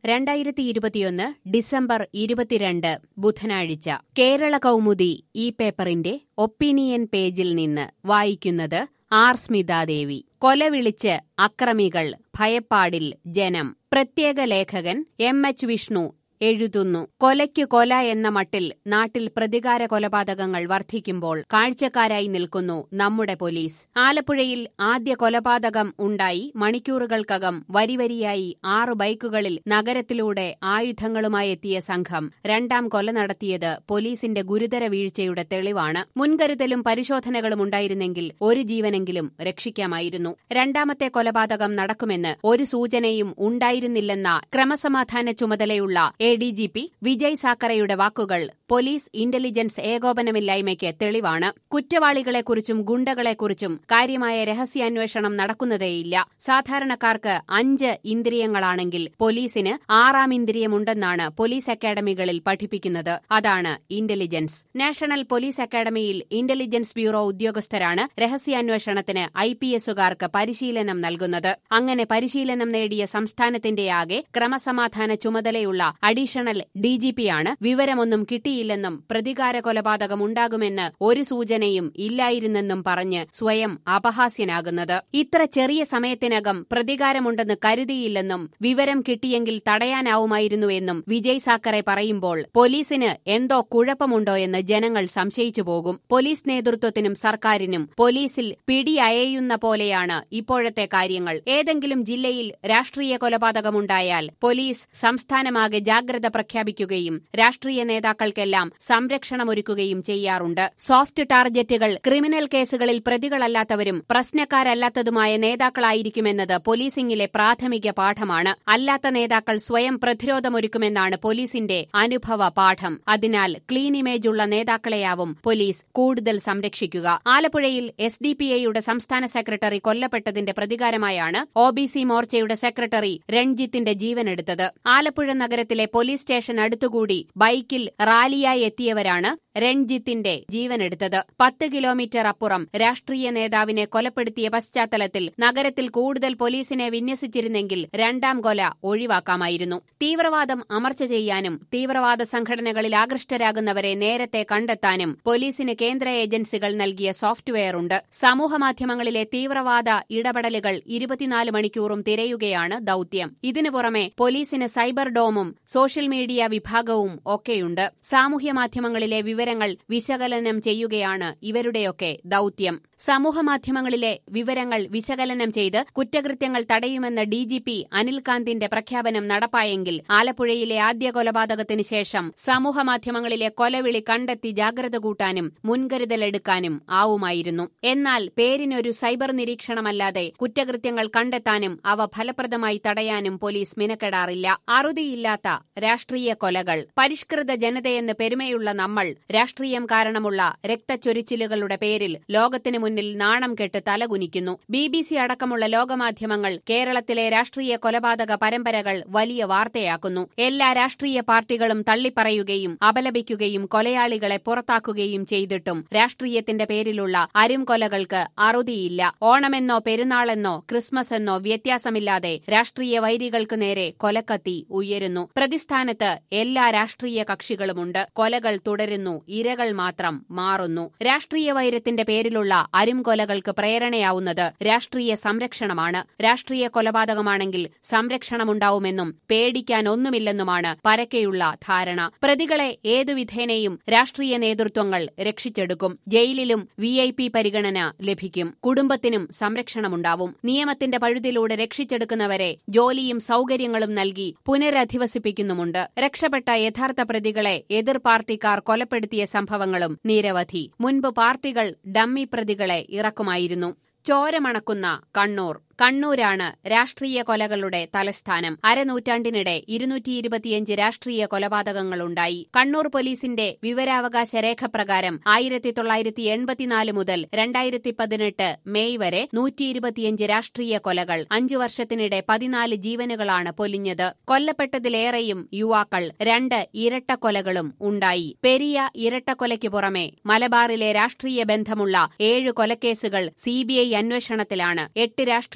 രണ്ടായിരത്തി ഇരുപത്തിയൊന്ന് ഡിസംബർ ഇരുപത്തിരണ്ട് ബുധനാഴ്ച കേരള കൗമുദി ഈ പേപ്പറിന്റെ ഒപ്പീനിയൻ പേജിൽ നിന്ന് വായിക്കുന്നത് ആർ സ്മിതാദേവി കൊല വിളിച്ച് അക്രമികൾ ഭയപ്പാടിൽ ജനം പ്രത്യേക ലേഖകൻ എം എച്ച് വിഷ്ണു എഴുതുന്നു കൊലയ്ക്കു കൊല എന്ന മട്ടിൽ നാട്ടിൽ പ്രതികാര കൊലപാതകങ്ങൾ വർദ്ധിക്കുമ്പോൾ കാഴ്ചക്കാരായി നിൽക്കുന്നു നമ്മുടെ പോലീസ് ആലപ്പുഴയിൽ ആദ്യ കൊലപാതകം ഉണ്ടായി മണിക്കൂറുകൾക്കകം വരിവരിയായി ആറു ബൈക്കുകളിൽ നഗരത്തിലൂടെ ആയുധങ്ങളുമായി എത്തിയ സംഘം രണ്ടാം കൊല നടത്തിയത് പോലീസിന്റെ ഗുരുതര വീഴ്ചയുടെ തെളിവാണ് മുൻകരുതലും പരിശോധനകളും ഉണ്ടായിരുന്നെങ്കിൽ ഒരു ജീവനെങ്കിലും രക്ഷിക്കാമായിരുന്നു രണ്ടാമത്തെ കൊലപാതകം നടക്കുമെന്ന് ഒരു സൂചനയും ഉണ്ടായിരുന്നില്ലെന്ന ക്രമസമാധാന ചുമതലയുള്ള A D G P Vijay സാക്കറയുടെ വാക്കുകൾ പോലീസ് ഇന്റലിജൻസ് ഏകോപനമില്ലായ്മയ്ക്ക് തെളിവാണ് കുറ്റവാളികളെക്കുറിച്ചും ഗുണ്ടകളെക്കുറിച്ചും കാര്യമായ രഹസ്യാന്വേഷണം നടക്കുന്നതേയില്ല സാധാരണക്കാർക്ക് അഞ്ച് ഇന്ദ്രിയങ്ങളാണെങ്കിൽ പോലീസിന് ആറാം ഇന്ദ്രിയമുണ്ടെന്നാണ് പോലീസ് അക്കാദമികളിൽ പഠിപ്പിക്കുന്നത് അതാണ് ഇന്റലിജൻസ് നാഷണൽ പോലീസ് അക്കാദമിയിൽ ഇന്റലിജൻസ് ബ്യൂറോ ഉദ്യോഗസ്ഥരാണ് രഹസ്യാന്വേഷണത്തിന് ഐ പി എസുകാർക്ക് പരിശീലനം നൽകുന്നത് അങ്ങനെ പരിശീലനം നേടിയ സംസ്ഥാനത്തിന്റെയാകെ ക്രമസമാധാന ചുമതലയുള്ള അഡീഷണൽ ഡിജിപിയാണ് വിവരമൊന്നും കിട്ടിയില്ലെന്നും പ്രതികാര കൊലപാതകം ഉണ്ടാകുമെന്ന് ഒരു സൂചനയും ഇല്ലായിരുന്നെന്നും പറഞ്ഞ് സ്വയം അപഹാസ്യനാകുന്നത് ഇത്ര ചെറിയ സമയത്തിനകം പ്രതികാരമുണ്ടെന്ന് കരുതിയില്ലെന്നും വിവരം കിട്ടിയെങ്കിൽ തടയാനാവുമായിരുന്നുവെന്നും വിജയ് സാക്കറെ പറയുമ്പോൾ പോലീസിന് എന്തോ കുഴപ്പമുണ്ടോ എന്ന് ജനങ്ങൾ സംശയിച്ചു പോകും പോലീസ് നേതൃത്വത്തിനും സർക്കാരിനും പോലീസിൽ പിടിയയയുന്ന പോലെയാണ് ഇപ്പോഴത്തെ കാര്യങ്ങൾ ഏതെങ്കിലും ജില്ലയിൽ രാഷ്ട്രീയ കൊലപാതകമുണ്ടായാൽ പോലീസ് സംസ്ഥാനമാകെ ജാഗ്രത പ്രഖ്യാപിക്കുകയും രാഷ്ട്രീയ നേതാക്കൾക്കെല്ലാം സംരക്ഷണമൊരുക്കുകയും ചെയ്യാറുണ്ട് സോഫ്റ്റ് ടാർഗറ്റുകൾ ക്രിമിനൽ കേസുകളിൽ പ്രതികളല്ലാത്തവരും പ്രശ്നക്കാരല്ലാത്തതുമായ നേതാക്കളായിരിക്കുമെന്നത് പോലീസിംഗിലെ പ്രാഥമിക പാഠമാണ് അല്ലാത്ത നേതാക്കൾ സ്വയം പ്രതിരോധമൊരുക്കുമെന്നാണ് പോലീസിന്റെ അനുഭവ പാഠം അതിനാൽ ക്ലീൻ ഇമേജുള്ള നേതാക്കളെയാവും പോലീസ് കൂടുതൽ സംരക്ഷിക്കുക ആലപ്പുഴയിൽ എസ് ഡി പി ഐയുടെ സംസ്ഥാന സെക്രട്ടറി കൊല്ലപ്പെട്ടതിന്റെ പ്രതികാരമായാണ് ഒ ബി സി മോർച്ചയുടെ സെക്രട്ടറി രൺജിത്തിന്റെ ജീവനെടുത്തത് ആലപ്പുഴ നഗരത്തിലെ പോലീസ് സ്റ്റേഷൻ അടുത്തുകൂടി ബൈക്കിൽ റാലിയായി എത്തിയവരാണ് രൺജിത്തിന്റെ ജീവനെടുത്തത് പത്ത് കിലോമീറ്റർ അപ്പുറം രാഷ്ട്രീയ നേതാവിനെ കൊലപ്പെടുത്തിയ പശ്ചാത്തലത്തിൽ നഗരത്തിൽ കൂടുതൽ പോലീസിനെ വിന്യസിച്ചിരുന്നെങ്കിൽ രണ്ടാം കൊല ഒഴിവാക്കാമായിരുന്നു തീവ്രവാദം അമർച്ച ചെയ്യാനും തീവ്രവാദ സംഘടനകളിൽ ആകൃഷ്ടരാകുന്നവരെ നേരത്തെ കണ്ടെത്താനും പോലീസിന് കേന്ദ്ര ഏജൻസികൾ നൽകിയ സോഫ്റ്റ്വെയർ ഉണ്ട് സമൂഹമാധ്യമങ്ങളിലെ തീവ്രവാദ ഇടപെടലുകൾ ഇരുപത്തിനാല് മണിക്കൂറും തിരയുകയാണ് ദൌത്യം ഇതിനു പുറമെ പോലീസിന് സൈബർ ഡോമും സോഷ്യൽ മീഡിയ വിഭാഗവും ഒക്കെയുണ്ട് സാമൂഹ്യ മാധ്യമങ്ങളിലെ വിവരങ്ങൾ വിശകലനം ചെയ്യുകയാണ് ഇവരുടെയൊക്കെ ദൌത്യം സമൂഹമാധ്യമങ്ങളിലെ വിവരങ്ങൾ വിശകലനം ചെയ്ത് കുറ്റകൃത്യങ്ങൾ തടയുമെന്ന ഡിജിപി അനിൽകാന്തിന്റെ പ്രഖ്യാപനം നടപ്പായെങ്കിൽ ആലപ്പുഴയിലെ ആദ്യ കൊലപാതകത്തിന് ശേഷം സമൂഹമാധ്യമങ്ങളിലെ കൊലവിളി കണ്ടെത്തി ജാഗ്രത കൂട്ടാനും മുൻകരുതലെടുക്കാനും ആവുമായിരുന്നു എന്നാൽ പേരിനൊരു സൈബർ നിരീക്ഷണമല്ലാതെ കുറ്റകൃത്യങ്ങൾ കണ്ടെത്താനും അവ ഫലപ്രദമായി തടയാനും പോലീസ് മിനക്കെടാറില്ല അറുതിയില്ലാത്ത രാഷ്ട്രീയ കൊലകൾ പരിഷ്കൃത ജനതയെന്ന് പെരുമയുള്ള നമ്മൾ രാഷ്ട്രീയം കാരണമുള്ള രക്തച്ചൊരിച്ചിലുകളുടെ പേരിൽ ലോകത്തിനു മുന്നിൽ നാണം കെട്ട് തലകുനിക്കുന്നു ബി ബി സി അടക്കമുള്ള ലോകമാധ്യമങ്ങൾ കേരളത്തിലെ രാഷ്ട്രീയ കൊലപാതക പരമ്പരകൾ വലിയ വാർത്തയാക്കുന്നു എല്ലാ രാഷ്ട്രീയ പാർട്ടികളും തള്ളിപ്പറയുകയും അപലപിക്കുകയും കൊലയാളികളെ പുറത്താക്കുകയും ചെയ്തിട്ടും രാഷ്ട്രീയത്തിന്റെ പേരിലുള്ള അരുംകൊലകൾക്ക് അറുതിയില്ല ഓണമെന്നോ പെരുന്നാളെന്നോ ക്രിസ്മസ് എന്നോ വ്യത്യാസമില്ലാതെ രാഷ്ട്രീയ വൈരികൾക്ക് നേരെ കൊലക്കത്തി ഉയരുന്നു പ്രതിസ്ഥാനത്ത് എല്ലാ രാഷ്ട്രീയ കക്ഷികളുമുണ്ട് കൊലകൾ തുടരുന്നു ഇരകൾ മാത്രം മാറുന്നു രാഷ്ട്രീയ വൈരത്തിന്റെ പേരിലുള്ള അരുംകൊലകൾക്ക് പ്രേരണയാവുന്നത് രാഷ്ട്രീയ സംരക്ഷണമാണ് രാഷ്ട്രീയ കൊലപാതകമാണെങ്കിൽ സംരക്ഷണമുണ്ടാവുമെന്നും പേടിക്കാൻ ഒന്നുമില്ലെന്നുമാണ് പരക്കെയുള്ള ധാരണ പ്രതികളെ ഏതു വിധേനയും രാഷ്ട്രീയ നേതൃത്വങ്ങൾ രക്ഷിച്ചെടുക്കും ജയിലിലും വി ഐ പി പരിഗണന ലഭിക്കും കുടുംബത്തിനും സംരക്ഷണമുണ്ടാവും നിയമത്തിന്റെ പഴുതിലൂടെ രക്ഷിച്ചെടുക്കുന്നവരെ ജോലിയും സൌകര്യങ്ങളും നൽകി പുനരധിവസിപ്പിക്കുന്നുമുണ്ട് രക്ഷപ്പെട്ട യഥാർത്ഥ പ്രതികളെ എതിർ പാർട്ടിക്കാർ കൊലപ്പെടുത്തിയ സംഭവങ്ങളും നിരവധി മുൻപ് പാർട്ടികൾ ഡമ്മി പ്രതികളെ ഇറക്കുമായിരുന്നു ചോരമണക്കുന്ന കണ്ണൂർ കണ്ണൂരാണ് രാഷ്ട്രീയ കൊലകളുടെ തലസ്ഥാനം അരനൂറ്റാണ്ടിനിടെ ഇരുന്നൂറ്റി ഇരുപത്തിയഞ്ച് രാഷ്ട്രീയ കൊലപാതകങ്ങളുണ്ടായി കണ്ണൂർ പോലീസിന്റെ വിവരാവകാശ രേഖ പ്രകാരം ആയിരത്തി തൊള്ളായിരത്തി എൺപത്തിനാല് മുതൽ രണ്ടായിരത്തി പതിനെട്ട് മെയ് വരെ നൂറ്റി ഇരുപത്തിയഞ്ച് രാഷ്ട്രീയ കൊലകൾ അഞ്ചു വർഷത്തിനിടെ പതിനാല് ജീവനുകളാണ് പൊലിഞ്ഞത് കൊല്ലപ്പെട്ടതിലേറെയും യുവാക്കൾ രണ്ട് ഇരട്ടക്കൊലകളും ഉണ്ടായി പെരിയ ഇരട്ടക്കൊലയ്ക്ക് പുറമെ മലബാറിലെ രാഷ്ട്രീയ ബന്ധമുള്ള ഏഴ് കൊലക്കേസുകൾ സിബിഐ അന്വേഷണത്തിലാണ് എട്ട് രാഷ്ട്രീയ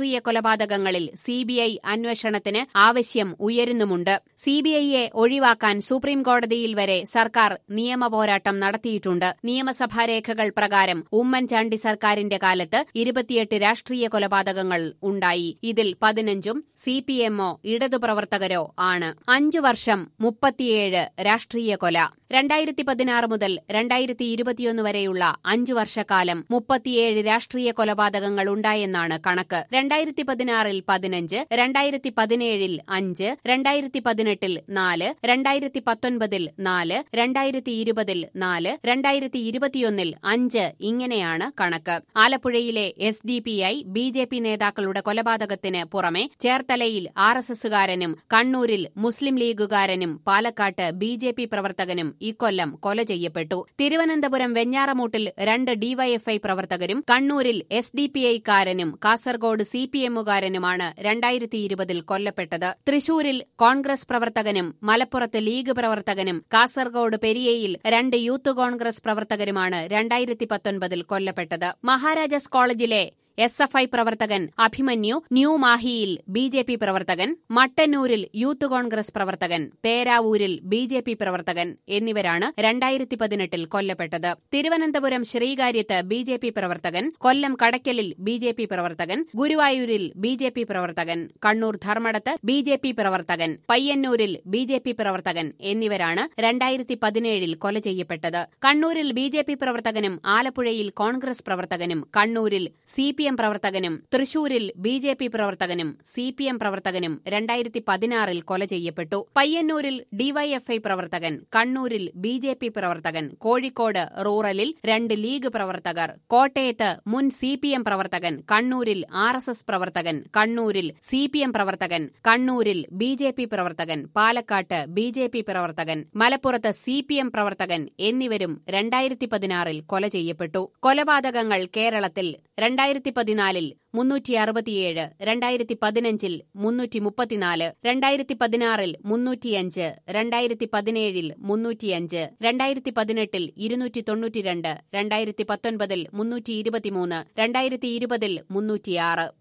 രാഷ്ട്രീയ കൊലപാതകങ്ങളിൽ സിബിഐ അന്വേഷണത്തിന് ആവശ്യം ഉയരുന്നുമുണ്ട് സിബിഐയെ ഒഴിവാക്കാൻ സുപ്രീം കോടതിയിൽ വരെ സർക്കാർ നിയമ പോരാട്ടം നടത്തിയിട്ടുണ്ട് നിയമസഭാ രേഖകൾ പ്രകാരം ഉമ്മൻചാണ്ടി സർക്കാരിന്റെ കാലത്ത് ഇരുപത്തിയെട്ട് രാഷ്ട്രീയ കൊലപാതകങ്ങൾ ഉണ്ടായി ഇതിൽ പതിനഞ്ചും സി പി എമ്മോ ഇടതുപ്രവർത്തകരോ ആണ് അഞ്ചു വർഷം മുപ്പത്തിയേഴ് രാഷ്ട്രീയ കൊല രണ്ടായിരത്തി പതിനാറ് മുതൽ രണ്ടായിരത്തി ഇരുപത്തിയൊന്ന് വരെയുള്ള അഞ്ചു വർഷക്കാലം മുപ്പത്തിയേഴ് രാഷ്ട്രീയ കൊലപാതകങ്ങൾ ഉണ്ടായെന്നാണ് കണക്ക് രണ്ടായിരത്തി പതിനാറിൽ പതിനഞ്ച് രണ്ടായിരത്തി പതിനേഴിൽ അഞ്ച് രണ്ടായിരത്തി പതിനെട്ടിൽ നാല് രണ്ടായിരത്തി പത്തൊൻപതിൽ നാല് രണ്ടായിരത്തി ഇരുപതിൽ നാല് രണ്ടായിരത്തി ഇരുപത്തിയൊന്നിൽ അഞ്ച് ഇങ്ങനെയാണ് കണക്ക് ആലപ്പുഴയിലെ S D P I B J P നേതാക്കളുടെ കൊലപാതകത്തിന് പുറമെ ചേർത്തലയിൽ ആർ എസ് എസുകാരനും കണ്ണൂരിൽ മുസ്ലിം ലീഗുകാരനും പാലക്കാട്ട് ബി ജെ പി പ്രവർത്തകനും ഇക്കൊല്ലം കൊല ചെയ്യപ്പെട്ടു തിരുവനന്തപുരം വെഞ്ഞാറമൂട്ടിൽ രണ്ട് ഡിവൈഎഫ്ഐ പ്രവർത്തകരും കണ്ണൂരിൽ എസ് ഡി പി ഐക്കാരനും കാസർഗോഡ് സി പി എമ്മുകാരനുമാണ് രണ്ടായിരത്തി ഇരുപതിൽ കൊല്ലപ്പെട്ടത് തൃശൂരിൽ കോൺഗ്രസ് പ്രവർത്തകനും മലപ്പുറത്ത് ലീഗ് പ്രവർത്തകനും കാസർഗോഡ് പെരിയയിൽ രണ്ട് യൂത്ത് കോൺഗ്രസ് പ്രവർത്തകരുമാണ് രണ്ടായിരത്തി പത്തൊൻപതിൽ കൊല്ലപ്പെട്ടത് മഹാരാജാസ് കോളേജിലെ എസ് എഫ് ഐ പ്രവർത്തകൻ അഭിമന്യു ന്യൂ മാഹിയിൽ ബി ജെ പി പ്രവർത്തകൻ മട്ടന്നൂരിൽ യൂത്ത് കോൺഗ്രസ് പ്രവർത്തകൻ പേരാവൂരിൽ ബി ജെ പി പ്രവർത്തകൻ എന്നിവരാണ് രണ്ടായിരത്തി പതിനെട്ടിൽ കൊല്ലപ്പെട്ടത് തിരുവനന്തപുരം ശ്രീകാര്യത്ത് ബി ജെ പി പ്രവർത്തകൻ കൊല്ലം കടയ്ക്കലിൽ ബി ജെ പി പ്രവർത്തകൻ ഗുരുവായൂരിൽ ബി ജെ പി പ്രവർത്തകൻ കണ്ണൂർ ധർമ്മടത്ത് ബി ജെ പി പ്രവർത്തകൻ പയ്യന്നൂരിൽ ബി ജെ പി പ്രവർത്തകൻ എന്നിവരാണ് രണ്ടായിരത്തി പതിനേഴിൽ കൊല ചെയ്യപ്പെട്ടത് കണ്ണൂരിൽ ബി ജെ പി പ്രവർത്തകനും ആലപ്പുഴയിൽ കോൺഗ്രസ് പ്രവർത്തകനും കണ്ണൂരിൽ സി പി എം പ്രവർത്തകനും തൃശൂരിൽ ബി ജെ പി പ്രവർത്തകനും സി പി എം പ്രവർത്തകനും രണ്ടായിരത്തി പതിനാറിൽ കൊല ചെയ്യപ്പെട്ടു പയ്യന്നൂരിൽ ഡിവൈഎഫ്ഐ പ്രവർത്തകൻ കണ്ണൂരിൽ ബി ജെ പി പ്രവർത്തകൻ കോഴിക്കോട് റൂറലിൽ രണ്ട് ലീഗ് പ്രവർത്തകർ കോട്ടയത്ത് മുൻ സി പി എം പ്രവർത്തകൻ കണ്ണൂരിൽ ആർ എസ് എസ് പ്രവർത്തകൻ കണ്ണൂരിൽ സി പി എം പ്രവർത്തകൻ കണ്ണൂരിൽ ബി ജെ പി പ്രവർത്തകൻ പാലക്കാട്ട് ബി ജെ പി പ്രവർത്തകൻ മലപ്പുറത്ത് സി പി എം പ്രവർത്തകൻ എന്നിവരും രണ്ടായിരത്തി പതിനാറിൽ കൊല ചെയ്യപ്പെട്ടു കൊലപാതകങ്ങൾ കേരളത്തിൽ രണ്ടായിരത്തി പതിനാലിൽ മുന്നൂറ്റി അറുപത്തിയേഴ് രണ്ടായിരത്തി പതിനഞ്ചിൽ മുന്നൂറ്റി മുപ്പത്തിനാല് രണ്ടായിരത്തി പതിനാറിൽ മുന്നൂറ്റിയഞ്ച് രണ്ടായിരത്തി പതിനേഴിൽ മുന്നൂറ്റിയഞ്ച് രണ്ടായിരത്തി പതിനെട്ടിൽ ഇരുന്നൂറ്റി തൊണ്ണൂറ്റിരണ്ട് രണ്ടായിരത്തി പത്തൊൻപതിൽ മുന്നൂറ്റി ഇരുപത്തിമൂന്ന് രണ്ടായിരത്തി ഇരുപതിൽ മുന്നൂറ്റിയാറ്